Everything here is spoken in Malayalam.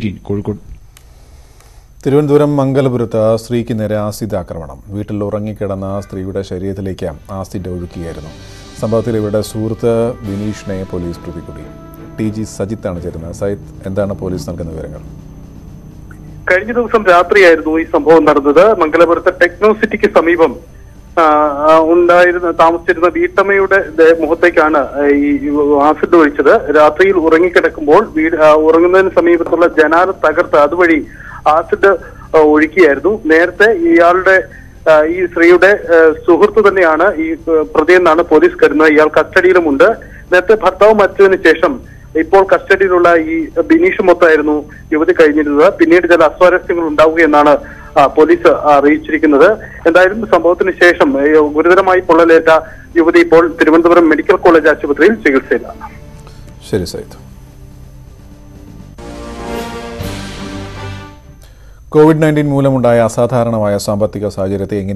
എയ്റ്റീൻ കോഴിക്കോട് തിരുവനന്തപുരം മംഗലപുരത്ത് സ്ത്രീക്ക് നേരെ ആസിഡ് ആക്രമണം വീട്ടിൽ ഉറങ്ങിക്കിടന്ന സ്ത്രീയുടെ ശരീരത്തിലേക്ക് ആസിഡ് ഒഴുക്കിയായിരുന്നു സംഭവത്തിൽ ഇവരുടെ സുഹൃത്ത് ബിനീഷിനെ പോലീസ് പ്രതികൂടി ടി ജി സജിത്താണ് ചേരുന്നത് സജിത്ത് എന്താണ് പോലീസ് നൽകുന്ന വിവരങ്ങൾ കഴിഞ്ഞ ദിവസം രാത്രിയായിരുന്നു ഈ സംഭവം നടന്നത് മംഗലപുരത്തെ ടെക്നോ സിറ്റിക്ക് സമീപം ആ, ആ, ഉണ്ടായിരുന്ന താമസിച്ചിരുന്ന വീട്ടമ്മയുടെ ദേ- മുഖത്തേക്കാണ് ഈ ആസിഡ് ഒഴിച്ചത് രാത്രിയിൽ ഉറങ്ങിക്കിടക്കുമ്പോൾ വീട് ആ, ഉറങ്ങുന്നതിന് സമീപത്തുള്ള ജനാല തകർത്ത് അതുവഴി ആസിഡ് ആ, ഒഴുക്കിയായിരുന്നു നേരത്തെ ഇയാളുടെ ആ, ഈ സ്ത്രീയുടെ ആ, സുഹൃത്ത് തന്നെയാണ് ഈ ആ, പ്രതിയെന്നാണ് പോലീസ് കരുതുന്നത് ഇയാൾ കസ്റ്റഡിയിലുമുണ്ട് നേരത്തെ ഭർത്താവ് മരിച്ചതിന് ശേഷം ഇപ്പോൾ കസ്റ്റഡിയിലുള്ള ഈ ബിനീഷ് മൊത്തായിരുന്നു യുവതി കഴിഞ്ഞിരുന്നത് പിന്നീട് ചില അസ്വാരസ്യങ്ങൾ ഉണ്ടാവുകയെന്നാണ് ആ, പോലീസ് അറിയിച്ചിരിക്കുന്നത് എന്തായാലും സംഭവത്തിന് ശേഷം ഏ, ഗുരുതരമായി പൊള്ളലേറ്റ യുവതി ഇപ്പോൾ തിരുവനന്തപുരം മെഡിക്കൽ കോളേജ് ആശുപത്രിയിൽ ചികിത്സയിലാണ് ശരി സജിത്ത് കോവിഡ് നയൻറ്റീൻ മൂലമുണ്ടായ അസാധാരണമായ സാമ്പത്തിക സാഹചര്യത്തെ എങ്ങനെ